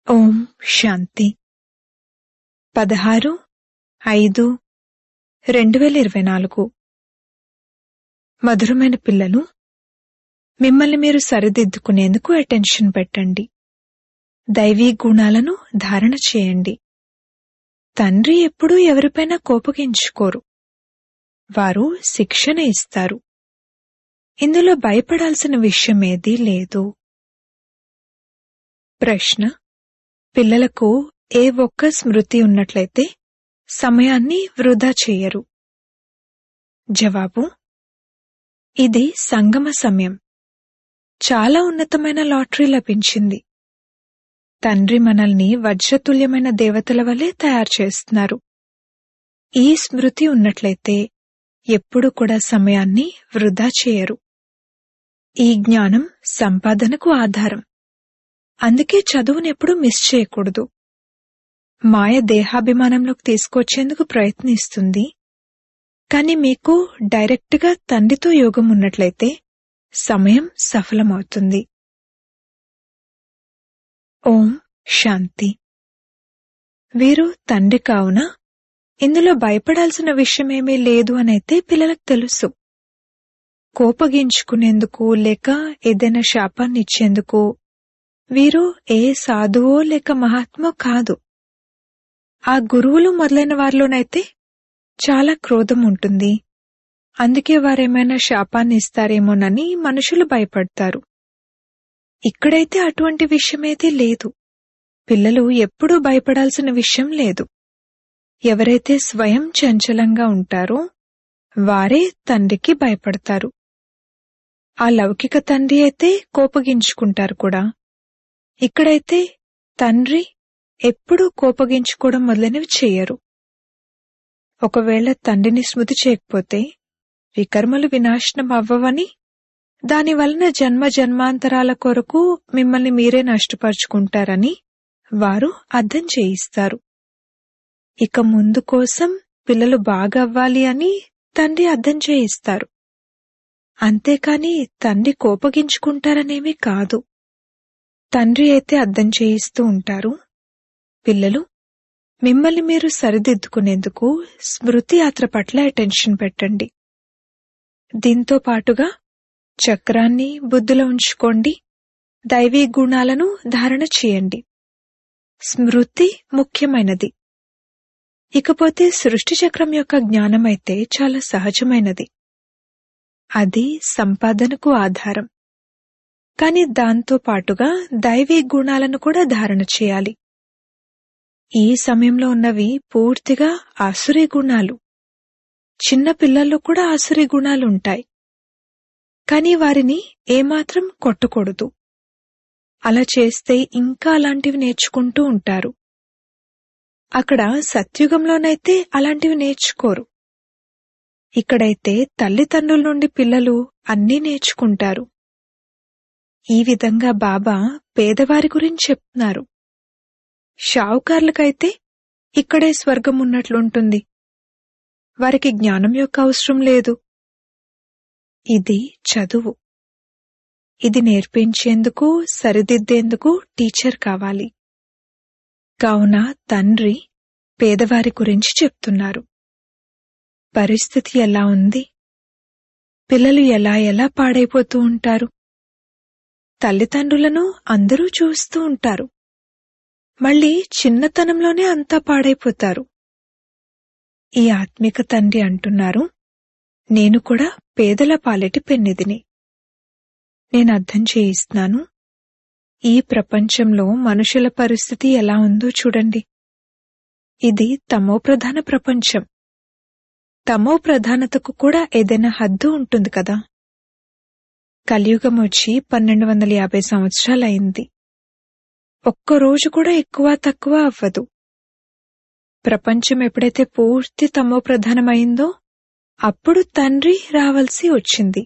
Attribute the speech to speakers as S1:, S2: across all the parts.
S1: ఓం శాంతి పదహారు ఐదు రెండు వేల ఇరవై నాలుగు మధురమైన పిల్లలు మిమ్మల్ని మీరు సరిదిద్దుకునేందుకు అటెన్షన్ పెట్టండి దైవీ గుణాలను ధారణ చేయండి తండ్రి ఎప్పుడూ ఎవరిపైనా కోపగించుకోరు వారు శిక్షణ ఇస్తారు ఇందులో భయపడాల్సిన విషయమేదీ లేదు ప్రశ్న పిల్లలకు ఏ ఒక్క స్మృతి ఉన్నట్లయితే సమయాన్ని వృధా చేయరు జవాబు ఇది సంగమ సమయం చాలా ఉన్నతమైన లాటరీ లభించింది తండ్రి మనల్ని వజ్రతుల్యమైన దేవతల వలె తయారు చేస్తున్నారు ఈ స్మృతి ఉన్నట్లయితే ఎప్పుడు కూడా సమయాన్ని వృధా చేయరు ఈ జ్ఞానం సంపాదనకు ఆధారం అందుకే చదువునెప్పుడు మిస్ చేయకూడదు మాయ దేహాభిమానంలోకి తీసుకొచ్చేందుకు ప్రయత్నిస్తుంది కానీ మీకు డైరెక్ట్గా తండ్రితో యోగం ఉన్నట్లయితే సమయం సఫలమవుతుంది ఓం శాంతి వీరు తండ్రి కావున ఇందులో భయపడాల్సిన విషయమేమీ లేదు అనైతే పిల్లలకు తెలుసు కోపగించుకునేందుకు లేక ఏదైనా శాపాన్ని ఇచ్చేందుకు వీరు ఏ సాధువో లేక మహాత్మో కాదు ఆ గురువులు మొదలైన వారిలోనైతే చాలా క్రోధం ఉంటుంది అందుకే వారేమైనా శాపాన్ని ఇస్తారేమోనని మనుషులు భయపడతారు ఇక్కడైతే అటువంటి విషయమేదీ లేదు పిల్లలు ఎప్పుడూ భయపడాల్సిన విషయం లేదు ఎవరైతే స్వయం చంచలంగా ఉంటారో వారే తండ్రికి భయపడతారు ఆ లౌకిక తండ్రి అయితే కోపగించుకుంటారు కూడా ఇక్కడైతే తండ్రి ఎప్పుడూ కోపగించుకోవడం మొదలైనవి చెయ్యరు ఒకవేళ తండ్రిని స్మృతి చేయకపోతే వికర్మలు వినాశనం అవ్వవని దాని వలన జన్మ జన్మాంతరాల కొరకు మిమ్మల్ని మీరే నష్టపరుచుకుంటారని వారు అర్థం చేయిస్తారు ఇక ముందు కోసం పిల్లలు బాగా అవ్వాలి అని తండ్రి అర్థం చేయిస్తారు అంతేకాని తండ్రి కోపగించుకుంటారనేమీ కాదు తండ్రి అయితే అర్థం చేయిస్తూ ఉంటారు పిల్లలు మిమ్మల్ని మీరు సరిదిద్దుకునేందుకు స్మృతి యాత్ర పట్ల అటెన్షన్ పెట్టండి దీంతో పాటుగా చక్రాన్ని బుద్ధిలో ఉంచుకోండి దైవీ గుణాలను ధారణ చేయండి స్మృతి ముఖ్యమైనది ఇకపోతే సృష్టి చక్రం యొక్క జ్ఞానమైతే చాలా సహజమైనది అది సంపాదనకు ఆధారం కాని దాంతో పాటుగా దైవీ గుణాలను కూడా ధారణ చేయాలి ఈ సమయంలో ఉన్నవి పూర్తిగా ఆసురీ గుణాలు చిన్న పిల్లల్లో కూడా ఆసురీ గుణాలు ఉంటాయి కాని వారిని ఏమాత్రం కొట్టకూడదు అలా చేస్తే ఇంకా అలాంటివి నేర్చుకుంటూ ఉంటారు అక్కడ సత్యుగంలోనైతే అలాంటివి నేర్చుకోరు ఇక్కడైతే తల్లిదండ్రుల నుండి పిల్లలు అన్నీ నేర్చుకుంటారు ఈ విధంగా బాబా పేదవారి గురించి చెప్తున్నారు షావుకార్లకైతే ఇక్కడే స్వర్గం ఉన్నట్లుంటుంది వారికి జ్ఞానం యొక్క అవసరం లేదు ఇది చదువు ఇది నేర్పించేందుకు సరిదిద్దేందుకు టీచర్ కావాలి కావున తండ్రి పేదవారి గురించి చెప్తున్నారు పరిస్థితి ఎలా ఉంది పిల్లలు ఎలా ఎలా పాడైపోతూ ఉంటారు తల్లిదండ్రులను అందరూ చూస్తూ ఉంటారు మళ్ళీ చిన్నతనంలోనే అంతా పాడైపోతారు ఈ ఆత్మిక తండ్రి అంటున్నారు నేను కూడా పేదల పాలెటి పెన్నిదిని నేను అర్థం చేయిస్తున్నాను ఈ ప్రపంచంలో మనుషుల పరిస్థితి ఎలా ఉందో చూడండి ఇది తమో ప్రధాన ప్రపంచం తమో ప్రధానతకు కూడా ఏదైనా హద్దు ఉంటుంది కదా కలియుగం వచ్చి పన్నెండు వందల యాభై సంవత్సరాలైంది ఒక్కరోజు కూడా ఎక్కువ తక్కువ అవ్వదు ప్రపంచం ఎప్పుడైతే పూర్తి తమో ప్రధానమైందో అప్పుడు తండ్రి రావాల్సి వచ్చింది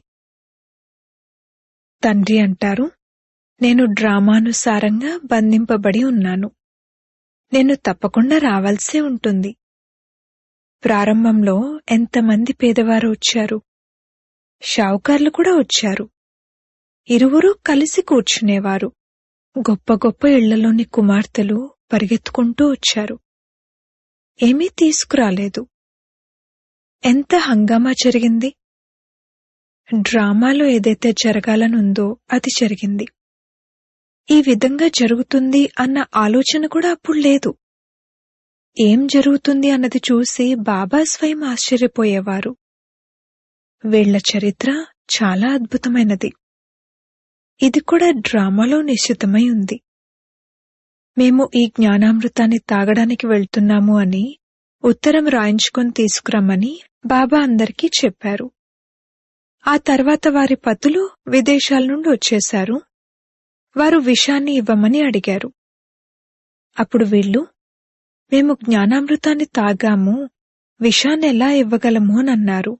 S1: తండ్రి అంటారు నేను డ్రామానుసారంగా బంధింపబడి ఉన్నాను నేను తప్పకుండా రావాల్సే ఉంటుంది ప్రారంభంలో ఎంతమంది పేదవారు వచ్చారు షావుకార్లు కూడా వచ్చారు ఇరువురు కలిసి కూర్చునేవారు గొప్ప గొప్ప ఇళ్లలోని కుమార్తెలు పరిగెత్తుకుంటూ వచ్చారు ఏమీ తీసుకురాలేదు ఎంత హంగామా జరిగింది డ్రామాలో ఏదైతే జరగాలనుందో అది జరిగింది ఈ విధంగా జరుగుతుంది అన్న ఆలోచన కూడా అప్పుడు లేదు ఏం జరుగుతుంది అన్నది చూసి బాబా స్వయం ఆశ్చర్యపోయేవారు వీళ్ల చరిత్ర చాలా అద్భుతమైనది ఇది కూడా డ్రామాలో నిశ్చితమై ఉంది మేము ఈ జ్ఞానామృతాన్ని తాగడానికి వెళ్తున్నాము అని ఉత్తరం రాయించుకొని తీసుకురమ్మని బాబా అందరికీ చెప్పారు ఆ తర్వాత వారి పతులు విదేశాల నుండి వచ్చేశారు వారు విషాన్ని ఇవ్వమని అడిగారు అప్పుడు వీళ్ళు మేము జ్ఞానామృతాన్ని తాగాము విషాన్ని ఎలా ఇవ్వగలము అని అన్నారు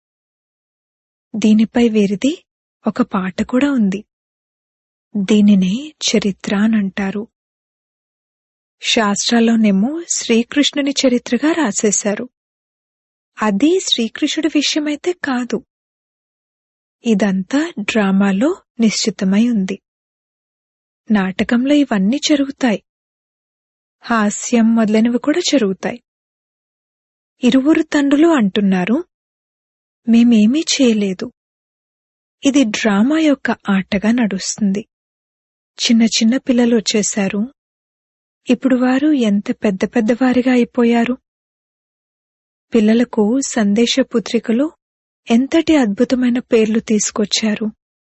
S1: దీనిపై వీరిది ఒక పాట కూడా ఉంది దీనినే చరిత్ర అని అంటారు శాస్త్రాల్లోనేమో శ్రీకృష్ణుని చరిత్రగా రాసేశారు అది శ్రీకృష్ణుడి విషయమైతే కాదు ఇదంతా డ్రామాలో నిశ్చితమై ఉంది నాటకంలో ఇవన్నీ జరుగుతాయి హాస్యం మొదలైనవి కూడా జరుగుతాయి ఇరువురు తండ్రులు అంటున్నారు మేమేమీ చేయలేదు ఇది డ్రామా యొక్క ఆటగా నడుస్తుంది చిన్న చిన్న పిల్లలు వచ్చేశారు ఇప్పుడు వారు ఎంత పెద్ద పెద్దవారిగా అయిపోయారు పిల్లలకు సందేశ పుత్రికలు ఎంతటి అద్భుతమైన పేర్లు తీసుకొచ్చారు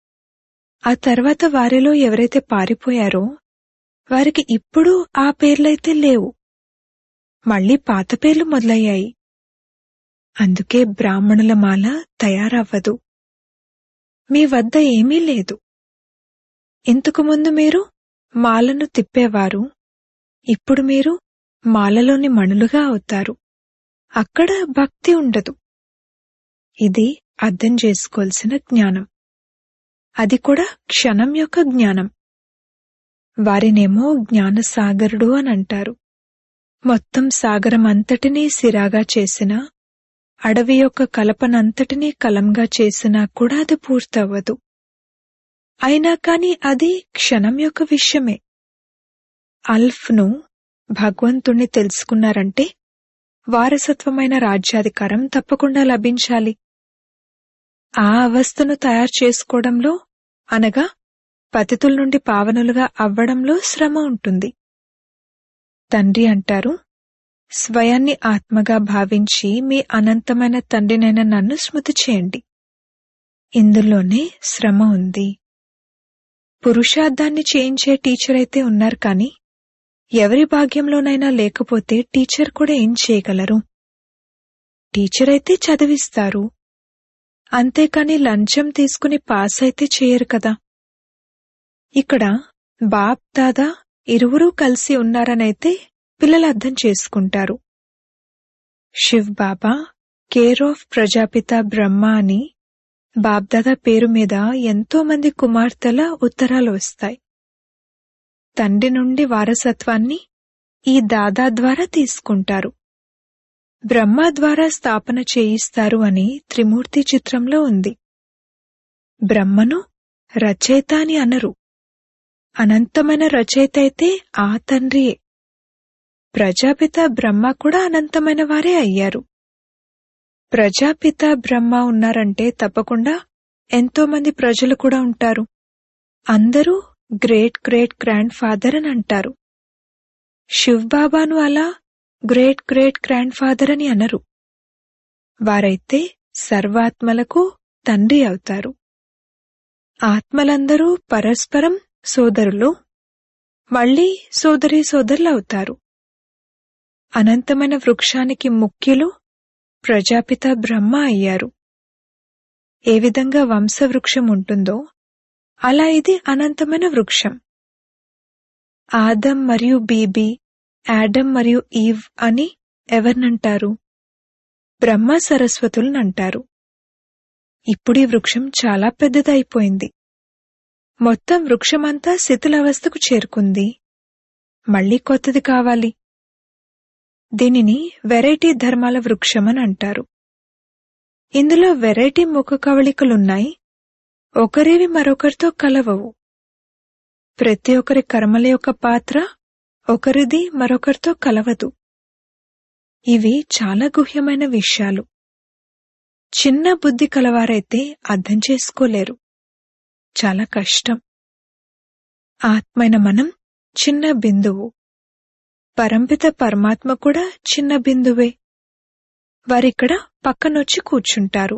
S1: ఆ తర్వాత వారిలో ఎవరైతే పారిపోయారో వారికి ఇప్పుడు ఆ పేర్లైతే లేవు మళ్ళీ పాత పేర్లు మొదలయ్యాయి అందుకే బ్రాహ్మణుల మాల తయారవ్వదు మీ వద్ద ఏమీ లేదు ఇంతకు ముందు మీరు మాలను తిప్పేవారు ఇప్పుడు మీరు మాలలోని మణులుగా అవుతారు అక్కడ భక్తి ఉండదు ఇది అర్థం చేసుకోవాల్సిన జ్ఞానం అది కూడా క్షణం యొక్క జ్ఞానం వారినేమో జ్ఞానసాగరుడు అని అంటారు మొత్తం సాగరం అంతటినీ సిరాగా చేసిన అడవి యొక్క కలపనంతటినీ కలంగా చేసినా కూడా అది పూర్తవ్వదు అయినా కాని అది క్షణం యొక్క విషయమే అల్ఫ్ను భగవంతుణ్ణి తెలుసుకున్నారంటే వారసత్వమైన రాజ్యాధికారం తప్పకుండా లభించాలి ఆ అవస్థను తయారు చేసుకోవడంలో అనగా పతితుల నుండి పావనులుగా అవ్వడంలో శ్రమ ఉంటుంది తండ్రి అంటారు స్వయాన్ని ఆత్మగా భావించి మీ అనంతమైన తండ్రినైన నన్ను స్మృతి చేయండి ఇందులోనే శ్రమ ఉంది పురుషార్థాన్ని చేయించే టీచర్ అయితే ఉన్నారు కానీ ఎవరి భాగ్యంలోనైనా లేకపోతే టీచర్ కూడా ఏం చేయగలరు టీచర్ అయితే చదివిస్తారు అంతేకాని లంచం తీసుకుని పాస్ అయితే చేయరు కదా ఇక్కడ బాప్ దాదా ఇరువురూ కలిసి ఉన్నారనైతే పిల్లలు అర్థం చేసుకుంటారు శివ్ బాబా కేర్ ఆఫ్ ప్రజాపిత బ్రహ్మ అని బాబ్దాదా పేరు మీద ఎంతో మంది కుమార్తెల ఉత్తరాలు వస్తాయి తండ్రి నుండి వారసత్వాన్ని ఈ దాదా ద్వారా తీసుకుంటారు బ్రహ్మ ద్వారా స్థాపన చేయిస్తారు అని త్రిమూర్తి చిత్రంలో ఉంది బ్రహ్మను రచయిత అని అనరు అనంతమైన రచయిత అయితే ఆ తండ్రియే ప్రజాపిత బ్రహ్మ కూడా అనంతమైన వారే అయ్యారు ప్రజాపిత బ్రహ్మ ఉన్నారంటే తప్పకుండా ఎంతో మంది ప్రజలు కూడా ఉంటారు అందరూ గ్రేట్ గ్రేట్ గ్రాండ్ ఫాదర్ అని అంటారు శివ్ బాబాను అలా గ్రేట్ గ్రేట్ గ్రాండ్ ఫాదర్ అని అనరు వారైతే సర్వాత్మలకు తండ్రి అవుతారు ఆత్మలందరూ పరస్పరం సోదరులు మళ్లీ సోదరి సోదరులు అవుతారు అనంతమైన వృక్షానికి ముఖ్యులు ప్రజాపిత బ్రహ్మ అయ్యారు ఏ విధంగా వంశవృక్షం ఉంటుందో అలా ఇది అనంతమైన వృక్షం ఆదం మరియు బీబీ యాడమ్ మరియు ఈవ్ అని ఎవరినంటారు బ్రహ్మ సరస్వతులనంటారు ఇప్పుడు ఈ వృక్షం చాలా పెద్దదైపోయింది మొత్తం వృక్షమంతా శిథిలావస్థకు చేరుకుంది మళ్ళీ కొత్తది కావాలి దీనిని వెరైటీ ధర్మాల వృక్షమని అంటారు ఇందులో వెరైటీ ముఖ కవళికలున్నాయి ఒకరివి మరొకరితో కలవవు ప్రతి ఒక్కరి కర్మల యొక్క పాత్ర ఒకరిది మరొకరితో కలవదు ఇవి చాలా గుహ్యమైన విషయాలు చిన్న బుద్ధి కలవారైతే అర్థం చేసుకోలేరు చాలా కష్టం ఆత్మైన మనం చిన్న బిందువు పరంపిత పరమాత్మ కూడా చిన్న బిందువే వారిక్కడ పక్కనొచ్చి కూర్చుంటారు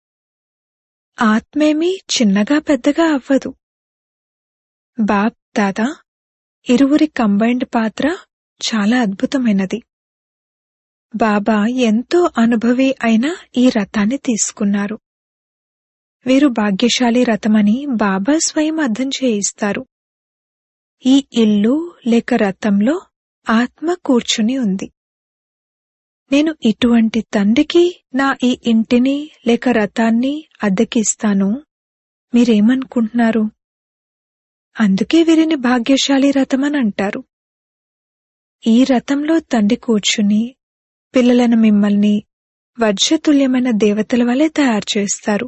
S1: ఆత్మేమీ చిన్నగా పెద్దగా అవ్వదు బాప్ దాదా ఇరువురి కంబైన్డ్ పాత్ర చాలా అద్భుతమైనది బాబా ఎంతో అనుభవి అయిన ఈ రథాన్ని తీసుకున్నారు వీరు భాగ్యశాలి రథమని బాబా స్వయం అర్థం చేయిస్తారు ఈ ఇల్లు లేక రథంలో ఆత్మ కూర్చుని ఉంది నేను ఇటువంటి తండ్రికి నా ఈ ఇంటిని లేక రథాన్ని అద్దెకిస్తాను మీరేమనుకుంటున్నారు అందుకే వీరిని భాగ్యశాలి రథమని అంటారు ఈ రథంలో తండ్రి కూర్చుని పిల్లలను మిమ్మల్ని వజ్రతుల్యమైన దేవతల వలె తయారు చేస్తారు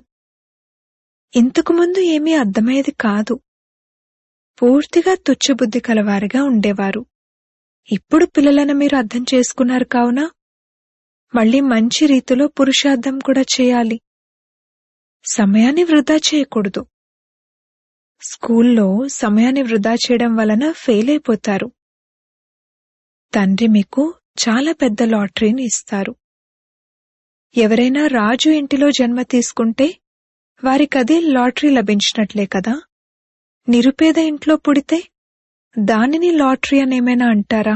S1: ఇంతకు ముందు ఏమీ అర్థమయ్యేది కాదు పూర్తిగా తుచ్చబుద్ధి కలవారిగా ఉండేవారు ఇప్పుడు పిల్లలను మీరు అర్థం చేసుకున్నారు కావున మళ్ళీ మంచి రీతిలో పురుషార్థం కూడా చేయాలి సమయాన్ని వృధా చేయకూడదు స్కూల్లో సమయాన్ని వృధా చేయడం వలన ఫెయిల్ అయిపోతారు తండ్రి మీకు చాలా పెద్ద లాటరీని ఇస్తారు ఎవరైనా రాజు ఇంటిలో జన్మ తీసుకుంటే వారికది లాటరీ లభించినట్లే కదా నిరుపేద ఇంట్లో పుడితే దానిని లాటరీ అనేమైనా అంటారా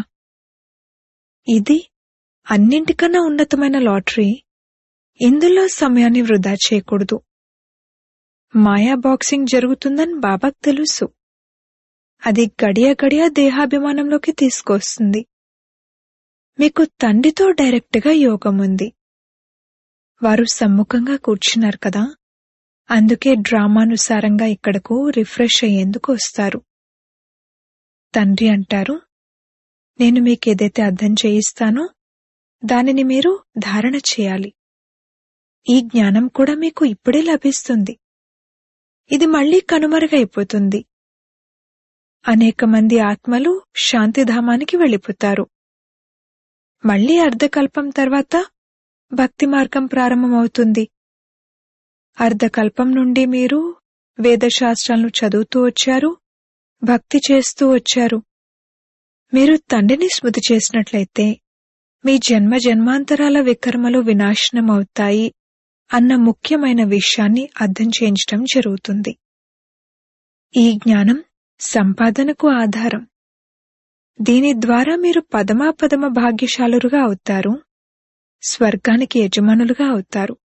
S1: ఇది అన్నింటికన్నా ఉన్నతమైన లాటరీ ఇందులో సమయాన్ని వృధా చేయకూడదు మాయా బాక్సింగ్ జరుగుతుందని బాబాకు తెలుసు అది గడియ గడియ దేహాభిమానంలోకి తీసుకొస్తుంది మీకు తండ్రితో డైరెక్ట్గా యోగం ఉంది వారు సమ్ముఖంగా కూర్చున్నారు కదా అందుకే డ్రామానుసారంగా ఇక్కడకు రిఫ్రెష్ అయ్యేందుకు వస్తారు తండ్రి అంటారు నేను మీకేదైతే అర్థం చేయిస్తానో దానిని మీరు ధారణ చేయాలి ఈ జ్ఞానం కూడా మీకు ఇప్పుడే లభిస్తుంది ఇది మళ్లీ కనుమరుగైపోతుంది అనేక మంది ఆత్మలు శాంతిధామానికి వెళ్ళిపోతారు మళ్లీ అర్ధకల్పం తర్వాత భక్తి మార్గం ప్రారంభమవుతుంది అర్ధకల్పం నుండి మీరు వేదశాస్త్రాలను చదువుతూ వచ్చారు భక్తి చేస్తూ వచ్చారు మీరు తండ్రిని స్మృతి చేసినట్లయితే మీ జన్మ జన్మాంతరాల వికర్మలు వినాశనమవుతాయి అన్న ముఖ్యమైన విషయాన్ని అర్థం చేయించటం జరుగుతుంది ఈ జ్ఞానం సంపాదనకు ఆధారం దీని ద్వారా మీరు పదమాపదమ భాగ్యశాలురుగా అవుతారు స్వర్గానికి యజమానులుగా అవుతారు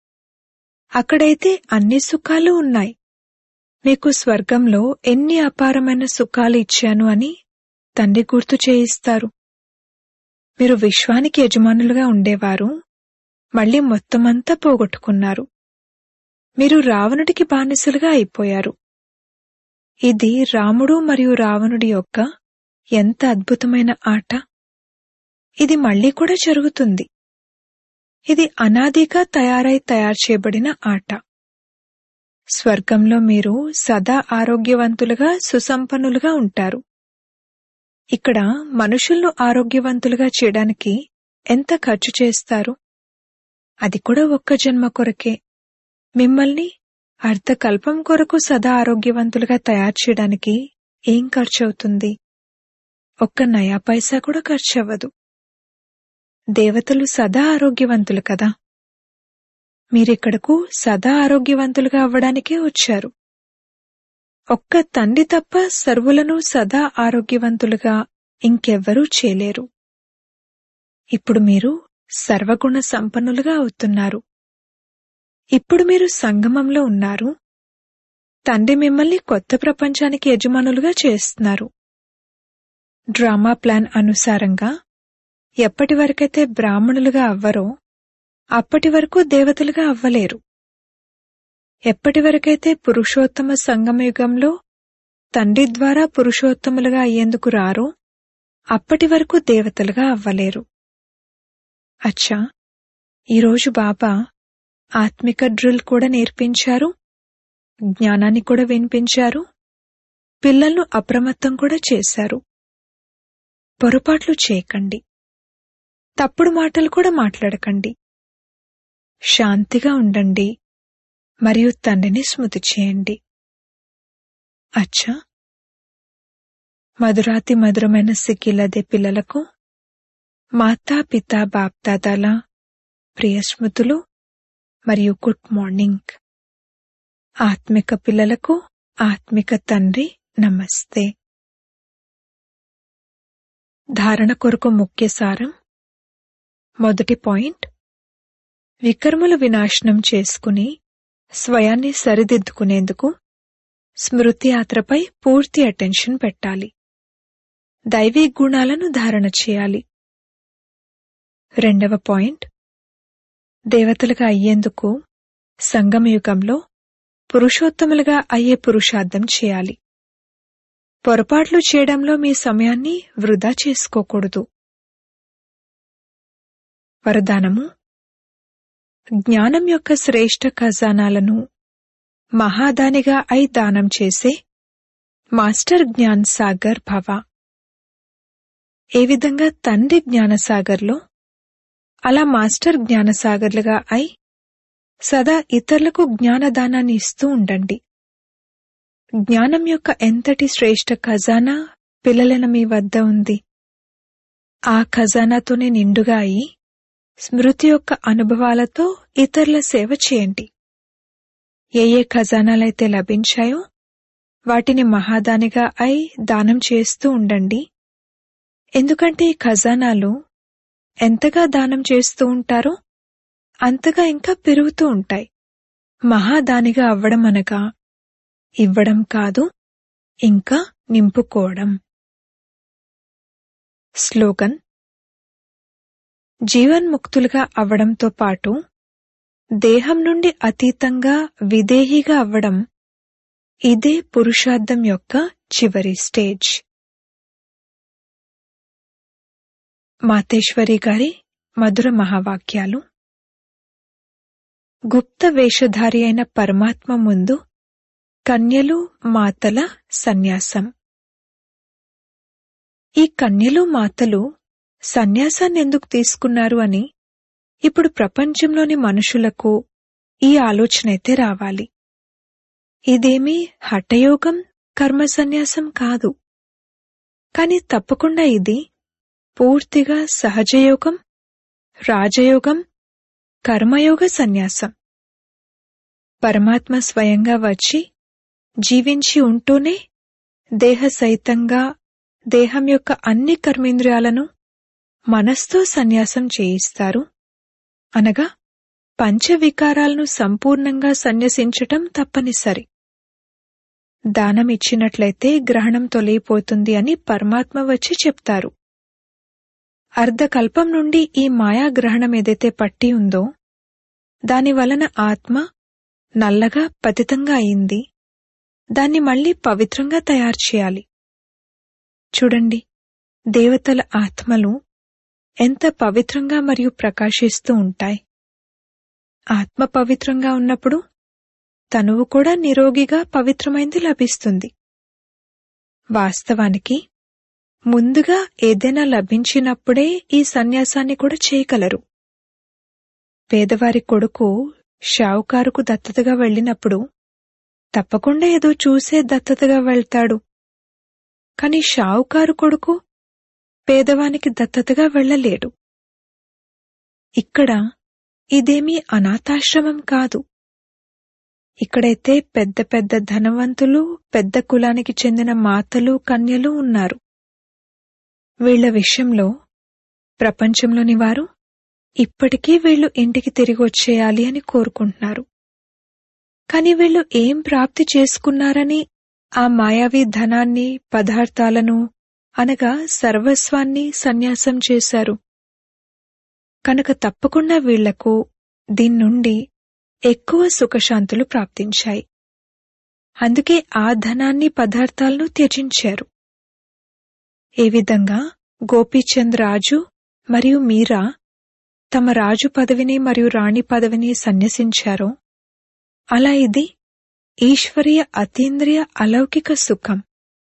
S1: అక్కడైతే అన్ని సుఖాలు ఉన్నాయి మీకు స్వర్గంలో ఎన్ని అపారమైన సుఖాలు ఇచ్చాను అని తండ్రి గుర్తు చేయిస్తారు మీరు విశ్వానికి యజమానులుగా ఉండేవారు మళ్లీ మొత్తమంతా పోగొట్టుకున్నారు మీరు రావణుడికి బానిసలుగా అయిపోయారు ఇది రాముడు మరియు రావణుడి యొక్క ఎంత అద్భుతమైన ఆట ఇది మళ్లీ కూడా జరుగుతుంది ఇది అనాదిగా తయారై తయారు చేయబడిన ఆట స్వర్గంలో మీరు సదా ఆరోగ్యవంతులుగా సుసంపన్నులుగా ఉంటారు ఇక్కడ మనుషులను ఆరోగ్యవంతులుగా చేయడానికి ఎంత ఖర్చు చేస్తారు అది కూడా ఒక్క జన్మ కొరకే మిమ్మల్ని అర్ధకల్పం కొరకు సదా ఆరోగ్యవంతులుగా తయారు చేయడానికి ఏం ఖర్చు అవుతుంది ఒక్క నయా పైసా కూడా ఖర్చు అవ్వదు దేవతలు సదా ఆరోగ్యవంతులు కదా మీరిక్కడకు సదా ఆరోగ్యవంతులుగా అవ్వడానికే వచ్చారు ఒక్క తండ్రి తప్ప సర్వులను సదా ఆరోగ్యవంతులుగా ఇంకెవ్వరూ చేయలేరు ఇప్పుడు మీరు సర్వగుణ సంపన్నులుగా అవుతున్నారు ఇప్పుడు మీరు సంగమంలో ఉన్నారు తండ్రి మిమ్మల్ని కొత్త ప్రపంచానికి యజమానులుగా చేస్తున్నారు డ్రామా ప్లాన్ అనుసారంగా ఎప్పటి వరకైతే బ్రాహ్మణులుగా అవ్వరో అప్పటి వరకు దేవతలుగా అవ్వలేరు ఎప్పటి వరకైతే పురుషోత్తమ సంగమయుగంలో తండ్రి ద్వారా పురుషోత్తములుగా అయ్యేందుకు రారో అప్పటి వరకు దేవతలుగా అవ్వలేరు అచ్చా ఈరోజు బాబా ఆత్మిక డ్రిల్ కూడా నేర్పించారు జ్ఞానాన్ని కూడా వినిపించారు పిల్లలను అప్రమత్తం కూడా చేశారు పొరపాట్లు చేయకండి తప్పుడు మాటలు కూడా మాట్లాడకండి శాంతిగా ఉండండి మరియు తండ్రిని స్మృతి చేయండి అచ్చా మధురాతి మధురమైన సిక్కిలదే పిల్లలకు మాతా పిత బాప్దాదాల ప్రియ స్మృతులు మరియు గుడ్ మార్నింగ్ ఆత్మిక పిల్లలకు ఆత్మిక తండ్రి నమస్తే ధారణ కొరకు ముఖ్య సారం మొదటి పాయింట్ వికర్మల వినాశనం చేసుకుని స్వయాన్ని సరిదిద్దుకునేందుకు స్మృతి యాత్రపై పూర్తి అటెన్షన్ పెట్టాలి దైవీ గుణాలను ధారణ చేయాలి రెండవ పాయింట్ దేవతలుగా అయ్యేందుకు సంగమయుగంలో పురుషోత్తములుగా అయ్యే పురుషార్థం చేయాలి పొరపాట్లు చేయడంలో మీ సమయాన్ని వృధా చేసుకోకూడదు వరదానము జ్ఞానం యొక్క శ్రేష్ఠ ఖజానాలను మహాదానిగా అయి దానం చేసే మాస్టర్ జ్ఞాన్ సాగర్ భవ ఏ విధంగా తండ్రి జ్ఞానసాగర్లో అలా మాస్టర్ జ్ఞానసాగర్లుగా అయి సదా ఇతరులకు జ్ఞానదానాన్ని ఇస్తూ ఉండండి జ్ఞానం యొక్క ఎంతటి శ్రేష్ఠ ఖజానా పిల్లలైన మీ వద్ద ఉంది ఆ ఖజానాతోనే నిండుగా అయి స్మృతి యొక్క అనుభవాలతో ఇతరుల సేవ చేయండి ఏ ఏ ఖజానాలైతే లభించాయో వాటిని మహాదానిగా అయి దానం చేస్తూ ఉండండి ఎందుకంటే ఈ ఖజానాలు ఎంతగా దానం చేస్తూ ఉంటారో అంతగా ఇంకా పెరుగుతూ ఉంటాయి మహాదానిగా అవ్వడం అనగా ఇవ్వడం కాదు ఇంకా నింపుకోవడం స్లోగన్ జీవన్ముక్తులుగా అవ్వడంతో పాటు దేహం నుండి అతీతంగా విదేహిగా అవ్వడం ఇదే పురుషార్థం యొక్క చివరి స్టేజ్ మాతేశ్వరి గారి మధుర మహావాక్యాలు గుప్త వేషధారి అయిన పరమాత్మ ముందు కన్యలు మాతల సన్యాసం ఈ కన్యలు మాతలు సన్యాసాన్ని ఎందుకు తీసుకున్నారు అని ఇప్పుడు ప్రపంచంలోని మనుషులకు ఈ ఆలోచనైతే రావాలి ఇదేమీ హఠయోగం కర్మ సన్యాసం కాదు కాని తప్పకుండా ఇది పూర్తిగా సహజయోగం రాజయోగం కర్మయోగ సన్యాసం పరమాత్మ స్వయంగా వచ్చి జీవించి ఉంటూనే దేహ సహితంగా దేహం యొక్క అన్ని కర్మేంద్రియాలను మనస్తో సన్యాసం చేయిస్తారు అనగా పంచవికారాలను సంపూర్ణంగా సన్యసించటం తప్పనిసరి దానం ఇచ్చినట్లయితే గ్రహణం తొలగిపోతుంది అని పరమాత్మ వచ్చి చెప్తారు అర్ధకల్పం నుండి ఈ మాయా గ్రహణం ఏదైతే పట్టి ఉందో దాని వలన ఆత్మ నల్లగా పతితంగా అయింది దాన్ని మళ్ళీ పవిత్రంగా తయారు చేయాలి చూడండి దేవతల ఆత్మలు ఎంత పవిత్రంగా మరియు ప్రకాశిస్తూ ఉంటాయి ఆత్మ పవిత్రంగా ఉన్నప్పుడు తనువు కూడా నిరోగిగా పవిత్రమైంది లభిస్తుంది వాస్తవానికి ముందుగా ఏదైనా లభించినప్పుడే ఈ సన్యాసాన్ని కూడా చేయగలరు పేదవారి కొడుకు షావుకారుకు దత్తతగా వెళ్ళినప్పుడు తప్పకుండా ఏదో చూసే దత్తతగా వెళ్తాడు కాని షావుకారు కొడుకు పేదవానికి దత్తతగా వెళ్ళలేడు ఇక్కడ ఇదేమీ అనాథాశ్రమం కాదు ఇక్కడైతే పెద్ద పెద్ద ధనవంతులు పెద్ద కులానికి చెందిన మాతలు కన్యలు ఉన్నారు వీళ్ల విషయంలో ప్రపంచంలోని వారు ఇప్పటికీ వీళ్ళు ఇంటికి తిరిగి వచ్చేయాలి అని కోరుకుంటున్నారు కాని వీళ్ళు ఏం ప్రాప్తి చేసుకున్నారని ఆ మాయావి ధనాన్ని పదార్థాలను అనగా సర్వస్వాన్ని సన్యాసం చేశారు కనుక తప్పకుండా వీళ్లకు దీని నుండి ఎక్కువ సుఖశాంతులు ప్రాప్తించాయి అందుకే ఆ ధనాన్ని పదార్థాలను త్యజించారు ఏ విధంగా గోపీచంద్ రాజు మరియు మీరా తమ రాజు పదవిని మరియు రాణి పదవిని సన్యసించారో అలా ఇది ఈశ్వరీయ అతీంద్రియ అలౌకిక సుఖం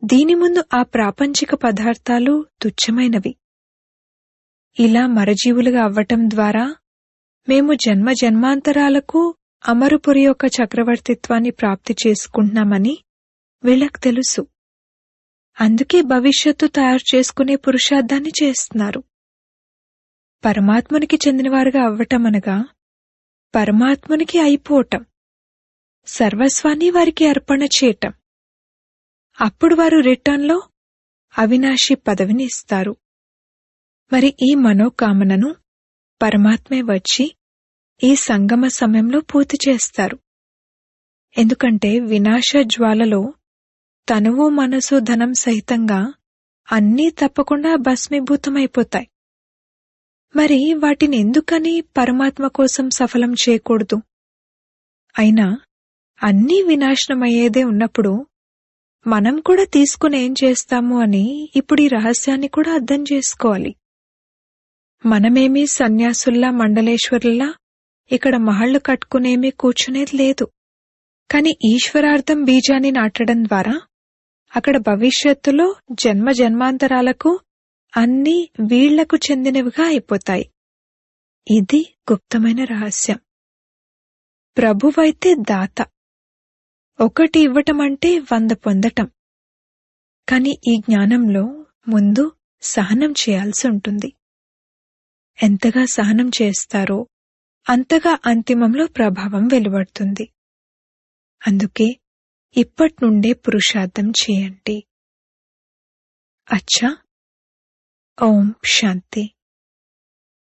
S1: దీని ముందు ఆ ప్రాపంచిక పదార్థాలు తుచ్చమైనవి ఇలా మరజీవులుగా అవ్వటం ద్వారా మేము జన్మ జన్మాంతరాలకు అమరుపురి యొక్క చక్రవర్తిత్వాన్ని ప్రాప్తి చేసుకుంటున్నామని వీళ్ళకు తెలుసు అందుకే భవిష్యత్తు తయారు చేసుకునే పురుషార్థాన్ని చేస్తున్నారు పరమాత్మునికి చెందినవారుగా అవ్వటం అనగా పరమాత్మునికి అయిపోవటం సర్వస్వాన్ని వారికి అర్పణ చేయటం అప్పుడు వారు రిటర్న్లో అవినాశి పదవిని ఇస్తారు మరి ఈ మనోకామనను పరమాత్మే వచ్చి ఈ సంగమ సమయంలో పూర్తి చేస్తారు ఎందుకంటే వినాశ జ్వాలలో తనువు మనసు ధనం సహితంగా అన్నీ తప్పకుండా భస్మీభూతమైపోతాయి మరి వాటిని ఎందుకని పరమాత్మ కోసం సఫలం చేయకూడదు అయినా అన్నీ వినాశనమయ్యేదే ఉన్నప్పుడు మనం కూడా తీసుకుని ఏం చేస్తాము అని ఇప్పుడు ఈ రహస్యాన్ని కూడా అర్థం చేసుకోవాలి మనమేమీ సన్యాసుల్లా మండలేశ్వరుల్లా ఇక్కడ మహళ్లు కట్టుకునేమీ కూర్చునేది లేదు కాని ఈశ్వరార్థం బీజాన్ని నాటడం ద్వారా అక్కడ భవిష్యత్తులో జన్మ జన్మాంతరాలకు అన్నీ వీళ్లకు చెందినవిగా అయిపోతాయి ఇది గుప్తమైన రహస్యం ప్రభువైతే దాత ఒకటి ఇవ్వటం అంటే వంద పొందటం కాని ఈ జ్ఞానంలో ముందు సహనం చేయాల్సి ఉంటుంది ఎంతగా సహనం చేస్తారో అంతగా అంతిమంలో ప్రభావం వెలువడుతుంది అందుకే ఇప్పట్నుండే పురుషార్థం చేయండి అచ్చా ఓం శాంతి